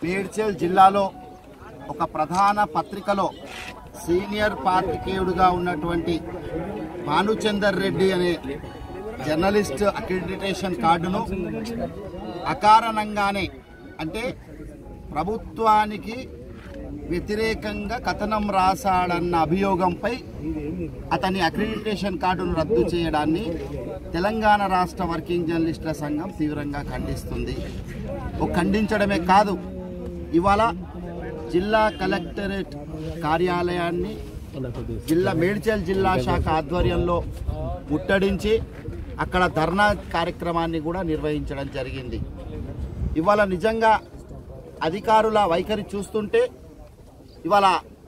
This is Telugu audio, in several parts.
మేడ్చల్ జిల్లాలో ఒక ప్రధాన పత్రికలో సీనియర్ పాత్రికేయుడుగా ఉన్నటువంటి భానుచందర్ రెడ్డి అనే జర్నలిస్ట్ అక్రిడిటేషన్ కార్డును అకారణంగానే అంటే ప్రభుత్వానికి వ్యతిరేకంగా కథనం రాశాడన్న అభియోగంపై అతని అక్రిడిటేషన్ కార్డును రద్దు చేయడాన్ని తెలంగాణ రాష్ట్ర వర్కింగ్ జర్నలిస్టుల సంఘం తీవ్రంగా ఖండిస్తుంది ఓ ఖండించడమే కాదు ఇవాళ జిల్లా కలెక్టరేట్ కార్యాలయాన్ని జిల్లా మేడ్చల్ జిల్లా శాఖ ఆధ్వర్యంలో ముట్టడించి అక్కడ ధర్నా కార్యక్రమాన్ని కూడా నిర్వహించడం జరిగింది ఇవాళ నిజంగా అధికారుల వైఖరి చూస్తుంటే ఇవాళ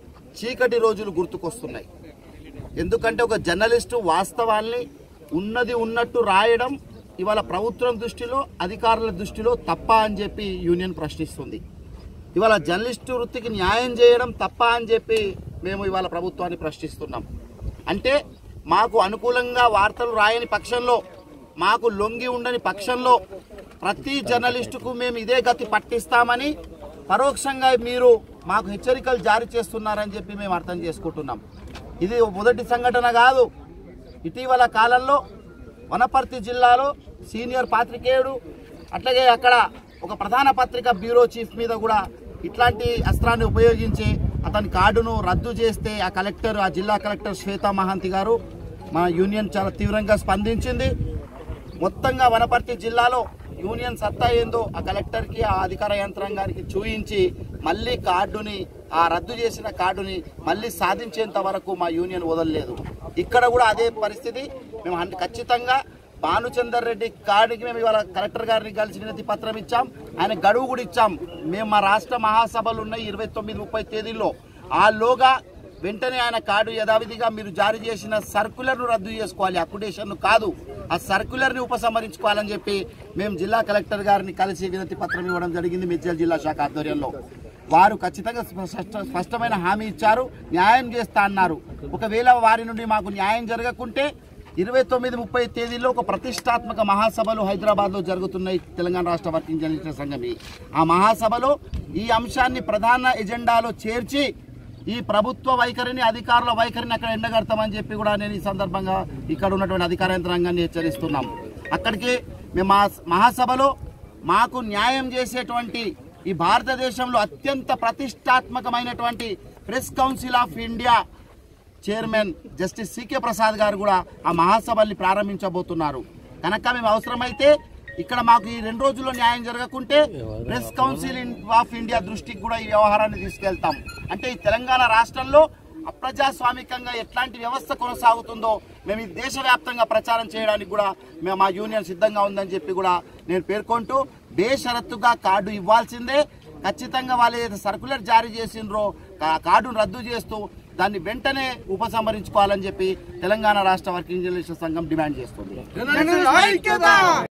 చీకటి రోజులు గుర్తుకొస్తున్నాయి ఎందుకంటే ఒక జర్నలిస్టు వాస్తవాల్ని ఉన్నది ఉన్నట్టు రాయడం ఇవాళ ప్రభుత్వం దృష్టిలో అధికారుల దృష్టిలో తప్ప అని చెప్పి యూనియన్ ప్రశ్నిస్తుంది ఇవాళ జర్నలిస్టు వృత్తికి న్యాయం చేయడం తప్ప అని చెప్పి మేము ఇవాళ ప్రభుత్వాన్ని ప్రశ్నిస్తున్నాం అంటే మాకు అనుకూలంగా వార్తలు రాయని పక్షంలో మాకు లొంగి ఉండని పక్షంలో ప్రతి జర్నలిస్టుకు మేము ఇదే గతి పట్టిస్తామని పరోక్షంగా మీరు మాకు హెచ్చరికలు జారీ చేస్తున్నారని చెప్పి మేము అర్థం చేసుకుంటున్నాం ఇది మొదటి సంఘటన కాదు ఇటీవల కాలంలో వనపర్తి జిల్లాలో సీనియర్ పాత్రికేయుడు అట్లాగే అక్కడ ఒక ప్రధాన పత్రిక బ్యూరో చీఫ్ మీద కూడా ఇట్లాంటి అస్త్రాన్ని ఉపయోగించి అతని కార్డును రద్దు చేస్తే ఆ కలెక్టర్ ఆ జిల్లా కలెక్టర్ శ్వేతా మహాంతి గారు మన యూనియన్ చాలా తీవ్రంగా స్పందించింది మొత్తంగా వనపర్తి జిల్లాలో యూనియన్ సత్తా ఏందో ఆ కలెక్టర్కి ఆ అధికార యంత్రాంగానికి చూయించి మళ్ళీ కార్డుని ఆ రద్దు చేసిన కార్డుని మళ్ళీ సాధించేంత వరకు మా యూనియన్ వదలలేదు ఇక్కడ కూడా అదే పరిస్థితి మేము హండ్రెడ్ ఖచ్చితంగా భానుచందర్ రెడ్డి కార్డుకి మేము ఇవాళ కలెక్టర్ గారిని కలిసి వినతి పత్రం ఇచ్చాం ఆయన గడువు కూడా ఇచ్చాం మేము మా రాష్ట్ర మహాసభలు ఉన్నాయి ఇరవై తొమ్మిది ముప్పై తేదీల్లో ఆ లోగా వెంటనే ఆయన కార్డు యథావిధిగా మీరు జారీ చేసిన సర్క్యులర్ను రద్దు చేసుకోవాలి అప్డేషన్ కాదు ఆ సర్క్యులర్ని ఉపసంహరించుకోవాలని చెప్పి మేము జిల్లా కలెక్టర్ గారిని కలిసి వినతి పత్రం ఇవ్వడం జరిగింది మిర్జల్ జిల్లా శాఖ ఆధ్వర్యంలో వారు ఖచ్చితంగా స్పష్ట- స్పష్టమైన హామీ ఇచ్చారు న్యాయం చేస్తా అన్నారు ఒకవేళ వారి నుండి మాకు న్యాయం జరగకుంటే ఇరవై తొమ్మిది ముప్పై తేదీలో ఒక ప్రతిష్టాత్మక మహాసభలు హైదరాబాద్లో జరుగుతున్నాయి తెలంగాణ రాష్ట్ర వర్కింగ్ జర్నలిస్టుల సంఘం ఆ మహాసభలో ఈ అంశాన్ని ప్రధాన ఎజెండాలో చేర్చి ఈ ప్రభుత్వ వైఖరిని అధికారుల వైఖరిని అక్కడ ఎండగడతామని చెప్పి కూడా నేను ఈ సందర్భంగా ఇక్కడ ఉన్నటువంటి అధికార యంత్రాంగాన్ని హెచ్చరిస్తున్నాం అక్కడికి మేము మా మహాసభలో మాకు న్యాయం చేసేటువంటి ఈ భారతదేశంలో అత్యంత ప్రతిష్టాత్మకమైనటువంటి press council of India chairman justice C K Prasad గారు కూడా ఆ మహాసభల్ని ప్రారంభించబోతున్నారు కనుక మేము అవసరమైతే ఇక్కడ మాకు ఈ రెండు రోజుల్లో న్యాయం జరగకుంటే press council in- of India దృష్టికి కూడా ఈ వ్యవహారాన్ని తీసుకెళ్తాం అంటే ఈ తెలంగాణ రాష్ట్రంలో అప్రజాస్వామికంగా ఎట్లాంటి వ్యవస్థ కొనసాగుతుందో మేము ఈ దేశవ్యాప్తంగా ప్రచారం చేయడానికి కూడా మేము మా యూనియన్ సిద్ధంగా ఉందని చెప్పి కూడా నేను పేర్కొంటూ బేషరత్తుగా కార్డు ఇవ్వాల్సిందే ఖచ్చితంగా వాళ్ళు ఏదైతే సర్కులర్ జారీ చేసిండ్రో ఆ కార్డును రద్దు చేస్తూ దాన్ని వెంటనే ఉపసంహరించుకోవాలని చెప్పి తెలంగాణ రాష్ట్ర వర్కింగ్ జర్నలిస్ట్ సంఘం డిమాండ్ చేస్తుంది